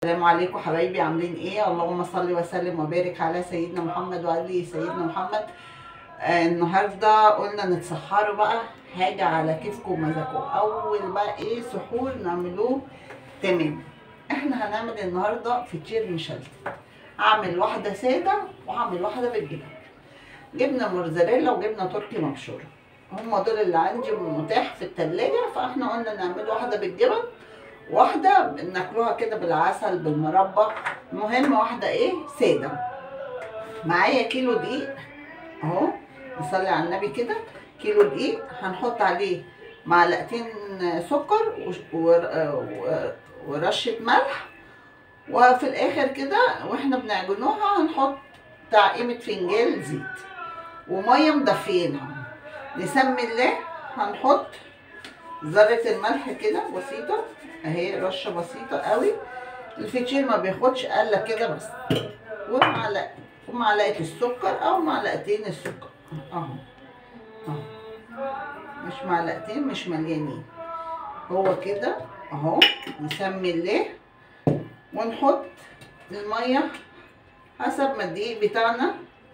السلام عليكم حبايبي عاملين ايه اللهم صل وسلم وبارك على سيدنا محمد وعلي سيدنا محمد آه النهارده قلنا نتسحروا بقى حاجه على كيفكم ومزاجكم اول بقى ايه سحور نعملوه تمام احنا هنعمل النهارده فطير مشلتت هعمل واحده ساده وهعمل واحده بالجبن جبنه موزاريلا وجبنه تركي مبشوره هم دول اللي عندي متاح في التلاجة فاحنا قلنا نعمل واحده بالجبن واحدة ناكلوها كده بالعسل بالمربى المهم واحدة ايه سادة معايا كيلو دقيق اهو نصلي على النبي كده كيلو دقيق هنحط عليه معلقتين سكر وش- ور- و- ورشة ملح وفي الاخر كده واحنا بنعجنوها هنحط بتاع قيمة فنجان زيت ومية مدفيينها نسمي الله هنحط ذرة الملح كده بسيطة اهي رشة بسيطة قوي الفطير ما بياخدش قلة كده بس ومعلقة ومعلقة السكر او معلقتين السكر اهو اهو مش معلقتين مش مليانين هو كده اهو نسمي الله ونحط المية حسب ما الدقيق بتاعنا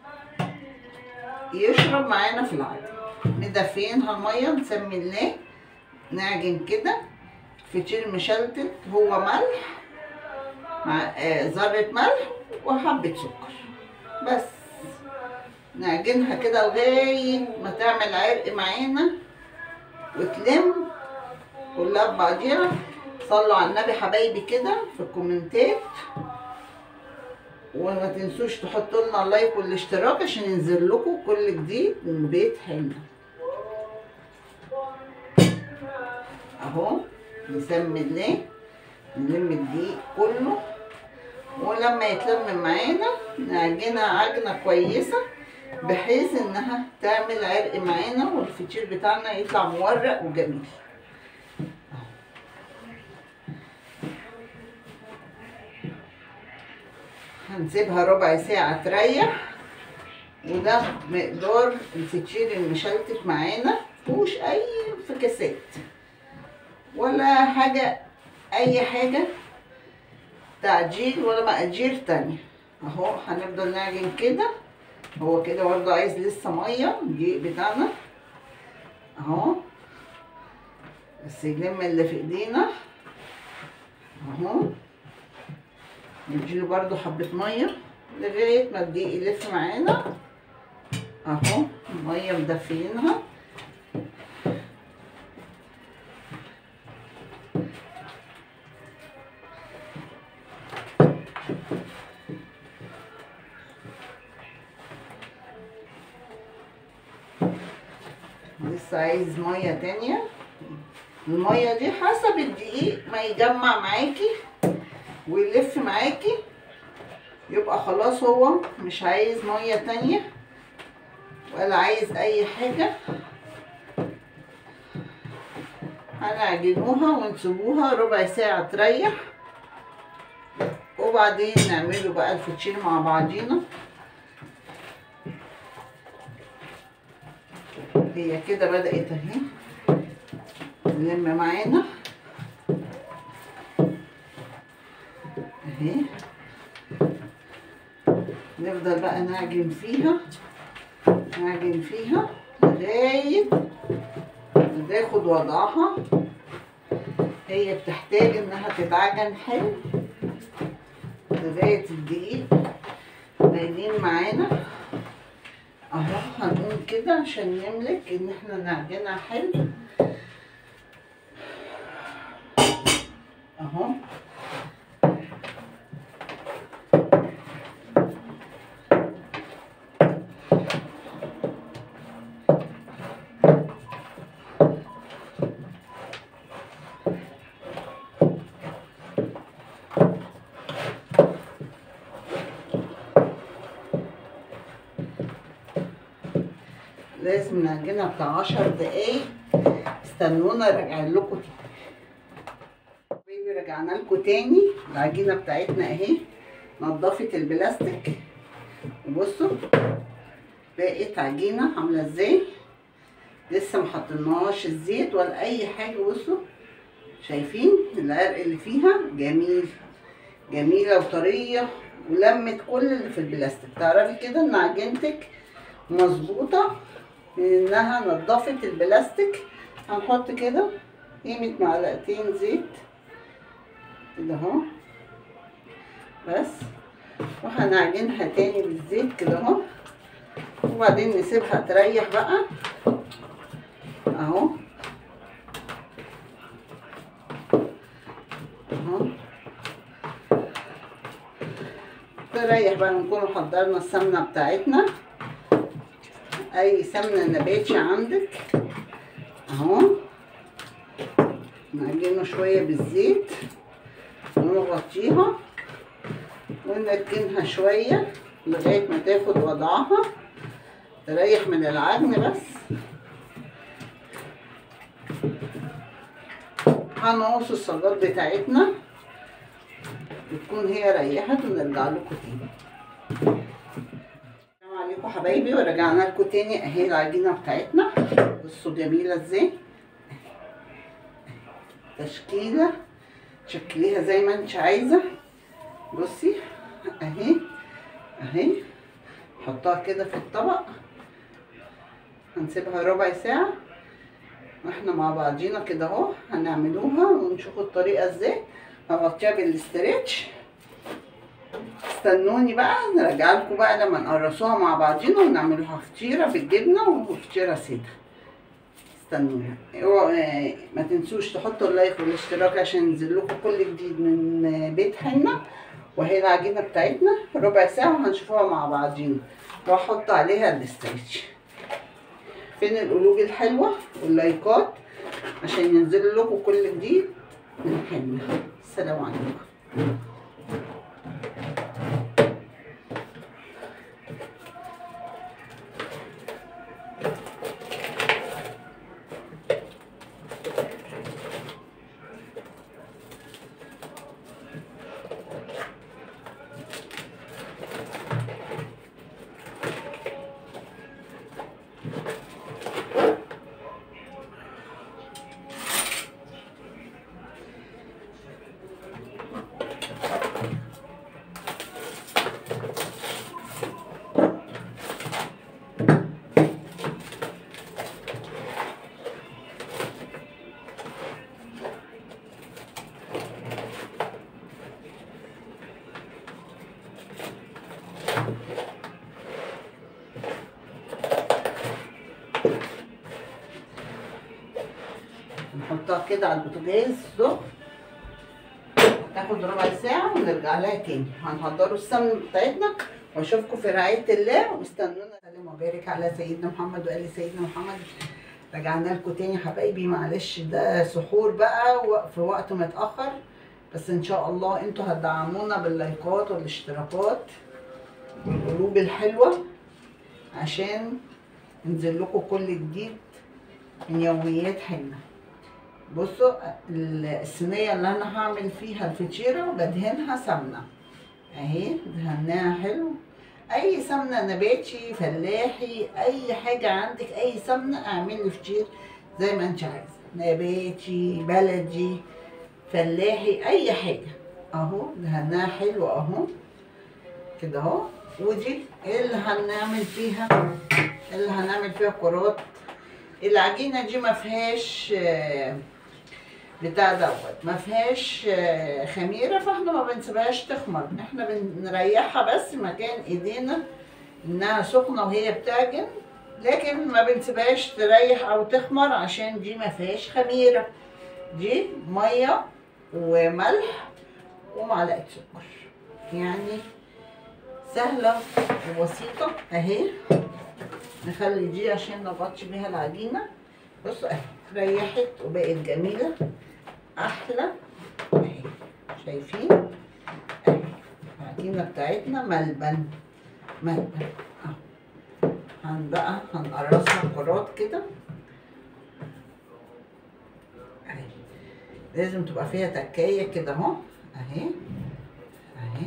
يشرب معانا في العجن مدفينها المية نسمي الله نعجن كده فطير مشلتت هو ملح مع آه، ذرة ملح وحبة سكر بس نعجنها كده لغاية ما تعمل عرق معانا وتلم كلها ببعضيها صلوا على النبي حبايبي كده في الكومنتات وما تنسوش تحطوا لنا اللايك والاشتراك عشان ينزل لكم كل جديد من بيت حلو اهو نسمي الله نلم الدقيق كله ولما يتلم معانا نعجنها عجنة كويسة بحيث انها تعمل عرق معانا والفطير بتاعنا يطلع مورق وجميل أهو. هنسيبها ربع ساعة تريح وده مقدار الفطير المشلتت معانا مفيهوش اي انفكاسات ولا حاجة أي حاجة تعجيل ولا مقادير تانية أهو هنفضل نعجن كده هو كده برضه عايز لسه مية الدقيق بتاعنا أهو بس يلم اللي في إيدينا أهو نديله برضه حبة مية لغاية ما الدقيق يلف معانا أهو المية مدفيينها لسه عايز ميه تانية الميه دي حسب الدقيق ما يجمع معاكي ويلف معاكي يبقى خلاص هو مش عايز ميه تانية ولا عايز اي حاجة هنعجنوها ونسيبوها ربع ساعة تريح وبعدين نعمله بقى الفطير مع بعضينا هي كده بدأت اهي تلم معانا اهي نفضل بقى نعجن فيها نعجن فيها لغاية ما تاخد وضعها هي بتحتاج انها تتعجن حلو لغاية الدقيق باينين معانا اهو هنقوم كده عشان نملك ان احنا نعجنها حلو اهو لازم نعجنها بتاع عشر دقايق استنونا ارجع لكم حبايبي رجعنا لكم تاني العجينه بتاعتنا اهي نضفت البلاستيك وبصوا بقت عجينه عامله ازاي لسه محطناهاش الزيت ولا اي حاجه بصوا شايفين العرق اللي فيها جميل جميله وطريه ولمت كل اللي في البلاستيك تعرفي كده ان عجينتك مظبوطه انها نضفت البلاستيك هنحط كده قيمه معلقتين زيت كده اهو بس وهنعجنها تاني بالزيت كده اهو وبعدين نسيبها تريح بقى اهو اهو تريح بقى نكون حضرنا السمنه بتاعتنا اي سمنه نباتي عندك اهو نعجنه شويه بالزيت ونغطيها ونركنها شويه لغايه ما تاخد وضعها تريح من العجن بس هنقص الصاجات بتاعتنا وتكون هي ريحت ونرجع لكم تاني السلام عليكم حبايبي ورجعنا لكم تاني اهي العجينه بتاعتنا بصوا جميله ازاي تشكيله شكليها زي ما انت عايزه بصي اهي اهي حطها كده في الطبق هنسيبها ربع ساعه واحنا مع بعضينا كده اهو هنعملوها ونشوفوا الطريقه ازاي هغطيها بالاسترتش استنوني بقى نرجع لكم بقى لما نقرصوها مع بعضينا ونعملوها فطيره بالجبنه وفطيره ساده استنوني اوعوا ما تنسوش تحطوا اللايك والاشتراك عشان ينزل لكم كل جديد من بيت حنا وهي العجينه بتاعتنا ربع ساعه وهنشوفوها مع بعضينا واحط عليها الاسترتش فين القلوب الحلوه واللايكات عشان ينزل لكم كل جديد من حنا السلام عليكم نحطها كده على البوتاجاز سخن تاخد ربع ساعة ونرجع لها تاني هنحضروا السمن بتاعتنا واشوفكم في رعاية الله واستنونا سلام وبارك على سيدنا محمد وآل سيدنا محمد رجعنا لكم تاني حبايبي معلش ده سحور بقى في وقت متأخر بس ان شاء الله انتوا هتدعمونا باللايكات والاشتراكات والقلوب الحلوة عشان ينزل لكم كل جديد من يوميات حنة بصوا الصينية اللي انا هعمل فيها الفطيرة بدهنها سمنة اهي دهناها حلو اي سمنة نباتي فلاحي اي حاجة عندك اي سمنة اعملي فطير زي ما انت عايزة نباتي بلدي فلاحي اي حاجة اهو دهناها حلو اهو كده اهو ودي اللي هنعمل فيها اللي هنعمل فيها كرات العجينه دي ما فيهاش بتاع دوت ما فيهاش خميره فاحنا ما بنسيبهاش تخمر احنا بنريحها بس مكان ايدينا انها سخنه وهي بتعجن لكن ما بنسيبهاش تريح او تخمر عشان دي ما فيهاش خميره دي ميه وملح ومعلقه سكر يعني سهله وبسيطه اهي نخلي دي عشان نغطي بيها العجينه بصوا اهي ريحت وبقت جميله احلى اهي شايفين اهي العجينه بتاعتنا ملبن ملبن اهو هن بقى هنقرصها كرات كده اهي لازم تبقى فيها تكايه كده اهو اهي اهي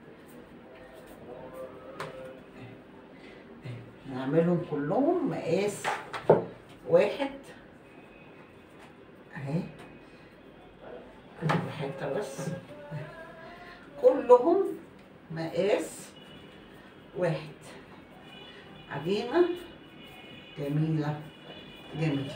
نعملهم كلهم مقاس واحد اهي حته بس كل كلهم مقاس واحد عجينة جميلة جميلة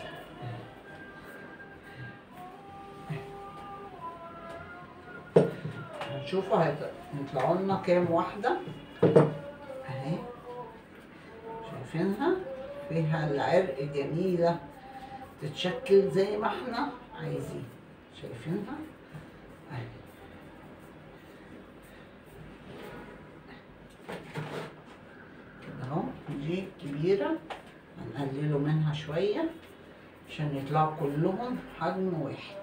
هنشوفوا هيط- هيطلعوا لنا كام واحدة اهي شايفينها فيها العرق جميلة تتشكل زي ما احنا عايزين شايفينها اهي كده اهو دي كبيرة هنقلله منها شوية عشان يطلعوا كلهم حجم واحد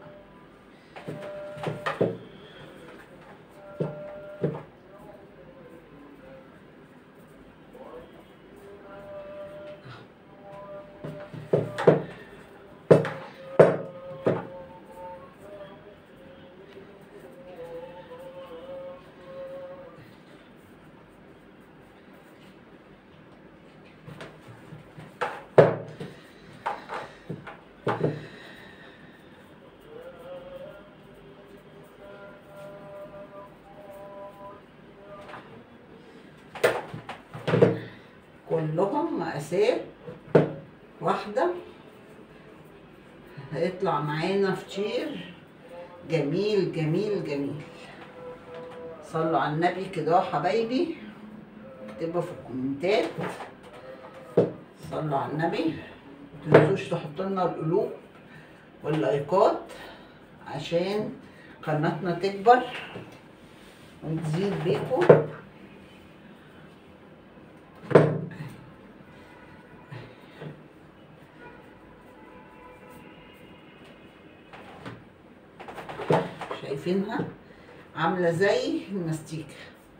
كلهم مقاسات واحدة هيطلع معانا فطير جميل جميل جميل صلوا على النبي كده يا حبايبي اكتبوا في الكومنتات صلوا على النبي متنسوش تحطوا لنا القلوب واللايكات عشان قناتنا تكبر وتزيد بيكم شايفينها عاملة زي المستيكة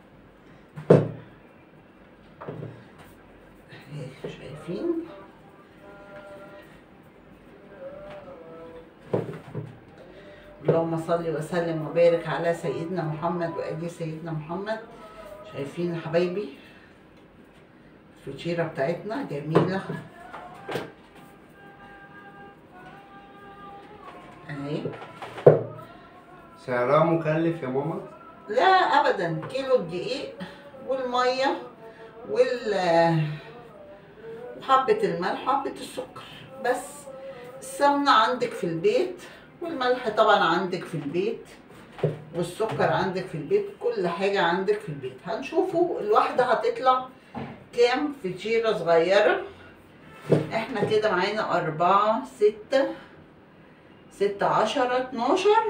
اهي شايفين اللهم صل وسلم وبارك على سيدنا محمد وآل سيدنا محمد شايفين يا حبايبي الفطيرة بتاعتنا جميلة اهي سعرها مكلف يا ماما لا ابدا كيلو الدقيق والميه وال وحبة الملح وحبة السكر بس السمنة عندك في البيت والملح طبعا عندك في البيت والسكر عندك في البيت كل حاجة عندك في البيت هنشوفوا الواحدة هتطلع كام فطيرة صغيرة احنا كده معانا أربعة ستة ستة عشرة اتناشر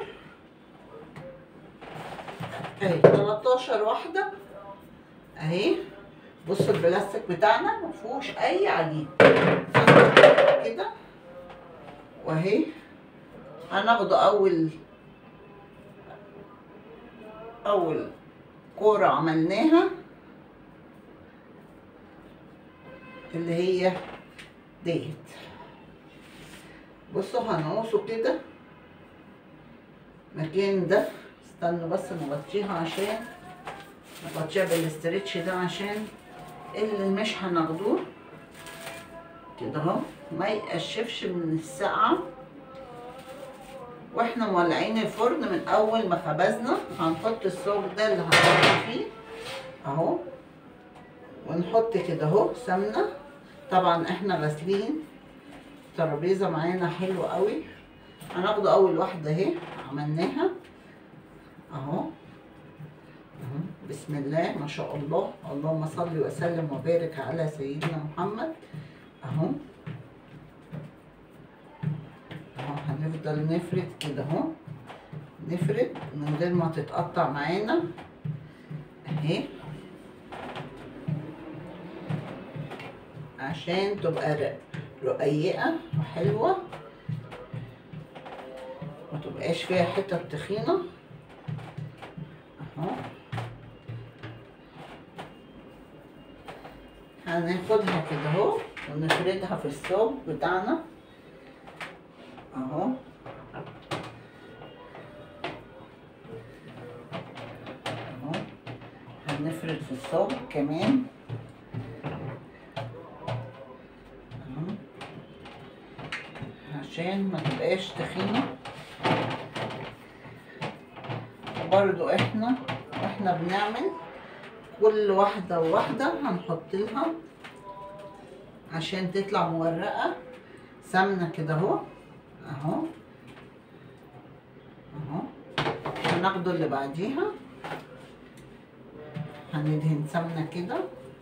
اهي 13 واحدة اهي بصوا البلاستيك بتاعنا ما فيهوش اي عجين كده واهي هناخد اول اول كورة عملناها اللي هي ديت بصوا هنقصه كده مكان ده استنوا بس نغطيها عشان نغطيها بالاسترتش ده عشان اللي مش هناخدوه كده اهو ما يقشفش من السقعة واحنا مولعين الفرن من اول ما خبزنا هنحط الصوص ده اللي هنحط فيه اهو ونحط كده اهو سمنة طبعا احنا غاسلين الترابيزة معانا حلوة قوي هناخد اول واحدة اهي عملناها اهو اهو بسم الله ما شاء الله اللهم صل وسلم وبارك على سيدنا محمد اهو اهو هنفضل نفرد كده اهو نفرد من غير ما تتقطع معانا اهي عشان تبقى ر- رقيقة وحلوة ما تبقاش فيها حتت تخينة اهو هناخدها كده اهو ونفردها في الصوب بتاعنا اهو اهو هنفرد في الصوب كمان اهو عشان ما تبقاش تخينة وبرضو احنا واحنا بنعمل كل واحدة وواحدة هنحط لها عشان تطلع مورقة سمنة كده اهو اهو اهو هناخده اللي بعديها هندهن سمنة كده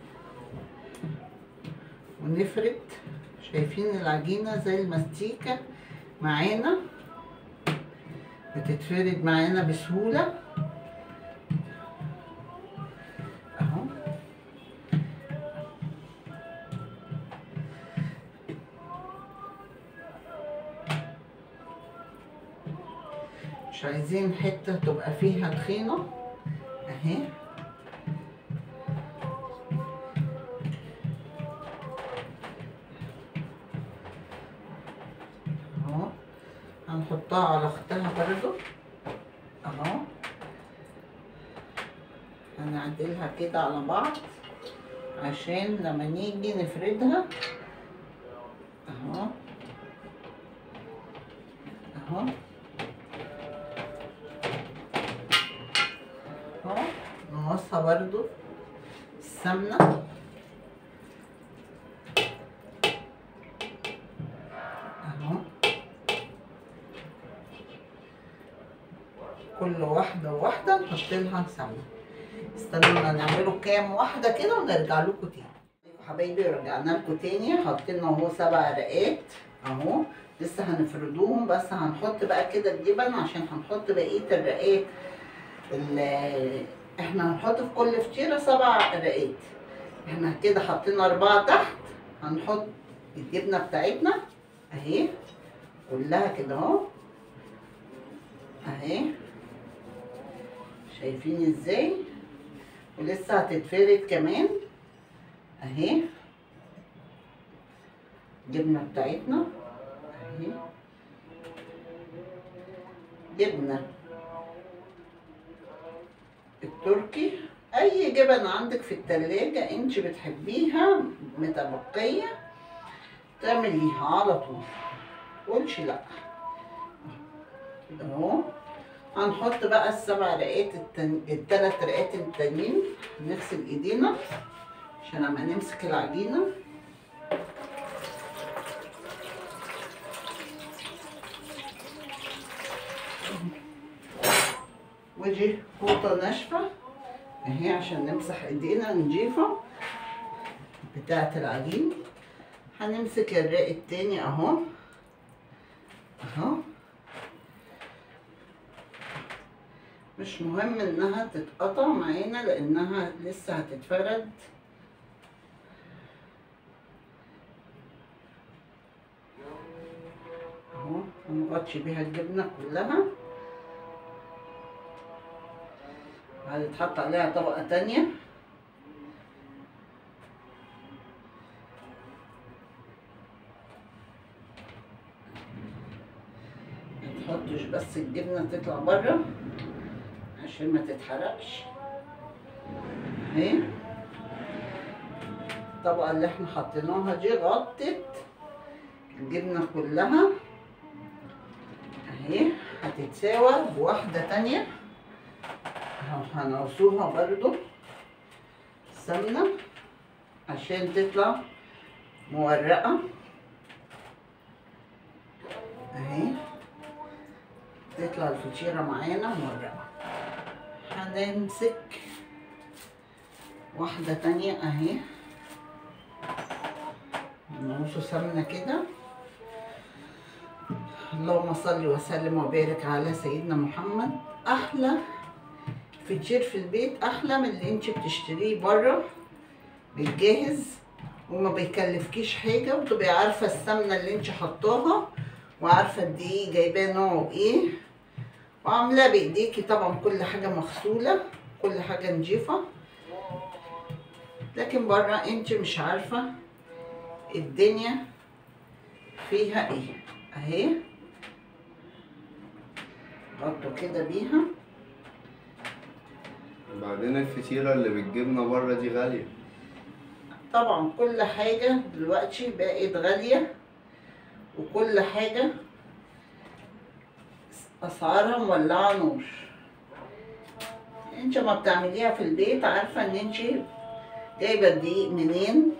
ونفرد شايفين العجينة زي المستيكة معانا بتتفرد معانا بسهولة اهو مش عايزين حتة تبقى فيها تخينة اهي اهو هنحطها على اختها برضو اهو هنعدلها كده على بعض عشان لما نيجي نفردها اهو اهو اهو نقصها برضو السمنة اهو كل واحدة وواحدة نحط لها سمنة استنونا نعمله كام واحدة كده ونرجع لكم تاني حبايبي رجعنا لكم تاني حاطين اهو سبع رقات اهو لسه هنفردوهم بس هنحط بقى كده الجبن عشان هنحط بقية الرقات ال- احنا هنحط في كل فطيرة سبع رقات احنا كده حاطين اربعة تحت هنحط الجبنة بتاعتنا اهي كلها كده اهو اهي شايفين ازاي ولسه هتتفرد كمان اهي الجبنة بتاعتنا اهي جبنة التركي اي جبن عندك في التلاجة انت بتحبيها متبقية تعمليها على طول قولش لا كده اهو هنحط بقى السبع رقات التن... التلات رقات التانيين نغسل ايدينا عشان اما نمسك العجينة ودي فوطة ناشفة اهي عشان نمسح ايدينا نضيفة بتاعة العجين هنمسك الرق التاني اهو اهو مش مهم انها تتقطع معانا لانها لسه هتتفرد اهو هنغطي بيها الجبنة كلها هتتحط عليها طبقة تانية متحطش بس الجبنة تطلع بره عشان ما تتحرقش اهي الطبقة اللي احنا حطيناها دي غطت الجبنة كلها اهي هتتساوى بواحدة تانية اهو هنعصوها برضو سمنة عشان تطلع مورقة اهي تطلع الفطيرة معانا مورقة هنمسك واحدة تانية اهي نعصه سمنة كده اللهم صل وسلم وبارك على سيدنا محمد احلى فطير في البيت احلى من اللي انت بتشتريه بره بالجاهز وما بيكلفكيش حاجه وتبقي عارفه السمنه اللي انت حطاها وعارفه قد ايه جايباه نوعه ايه وعاملاه بايديكي طبعا كل حاجه مغسوله كل حاجه نضيفه لكن بره انت مش عارفه الدنيا فيها ايه اهي غطوا كده بيها بعدين الفطيرة اللي بالجبنة بره دي غالية طبعا كل حاجة دلوقتي بقت غالية وكل حاجة أسعارها مولعة نور انت ما بتعمليها في البيت عارفة ان انت جايبة الدقيق منين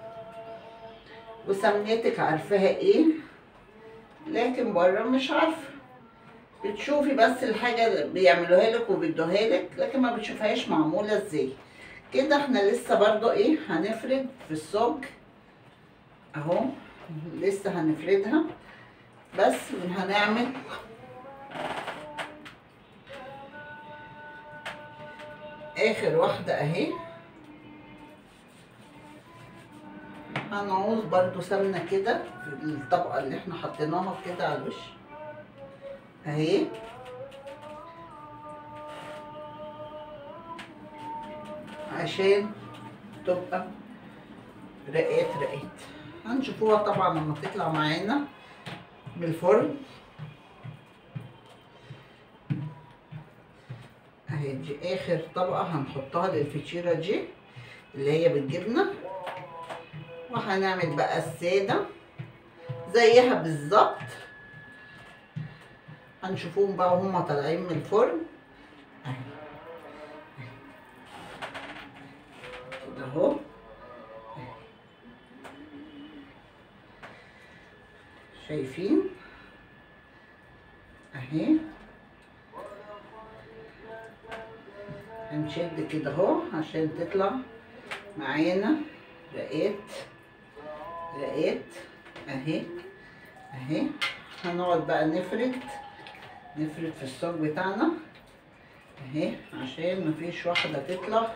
وسمنتك عارفاها ايه لكن بره مش عارفة بتشوفي بس الحاجة اللي بيعملوها لك وبيدوها لك لكن ما بتشوفهاش معمولة ازاي كده احنا لسه برضو ايه هنفرد في الصاج اهو لسه هنفردها بس هنعمل اخر واحدة اهي هنعوز برضو سمنة كده في الطبقة اللي احنا حطيناها كده على الوش اهي عشان تبقى رقات رقات هنشوفوها طبعا لما تطلع معانا من الفرن اهي دي اخر طبقة هنحطها للفطيرة دي اللي هي بالجبنة وهنعمل بقى السادة زيها بالظبط هنشوفوهم بقى وهما طالعين من الفرن اهي كده اهو شايفين اهي هنشد كده اهو عشان تطلع معانا رقات رقات اهي اهي هنقعد بقى نفرد نفرد في الصاج بتاعنا اهي عشان مفيش واحدة تطلع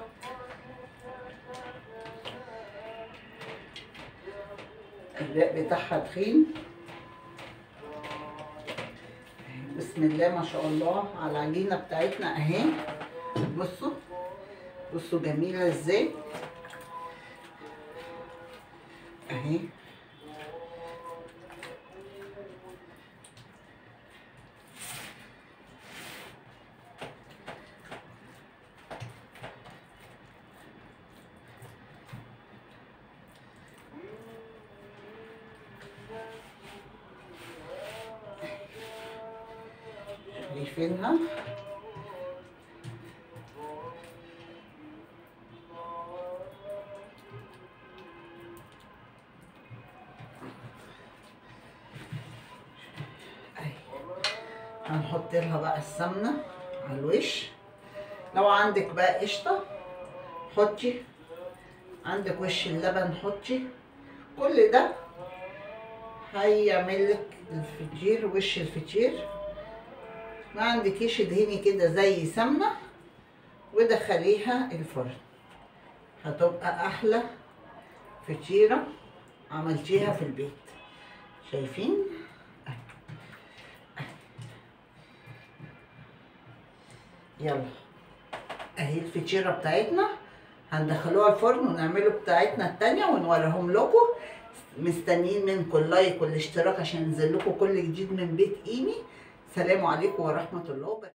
الرق بتاعها تخين بسم الله ما شاء الله على العجينة بتاعتنا اهي بصوا بصوا جميلة ازاي اهي شايفينها أهي. هنحط لها بقى السمنة على الوش لو عندك بقى قشطة حطي عندك وش اللبن حطي كل ده هيعمل لك الفطير وش الفطير ما عندكيش ادهني كده زي سمنة ودخليها الفرن هتبقى احلى فطيرة عملتيها في البيت شايفين يلا اهي الفطيرة بتاعتنا هندخلوها الفرن ونعمله بتاعتنا التانية ونوريهم لكم مستنيين منكم اللايك والاشتراك عشان ينزل لكم كل جديد من بيت ايمي سلام عليكم ورحمة الله وبركاته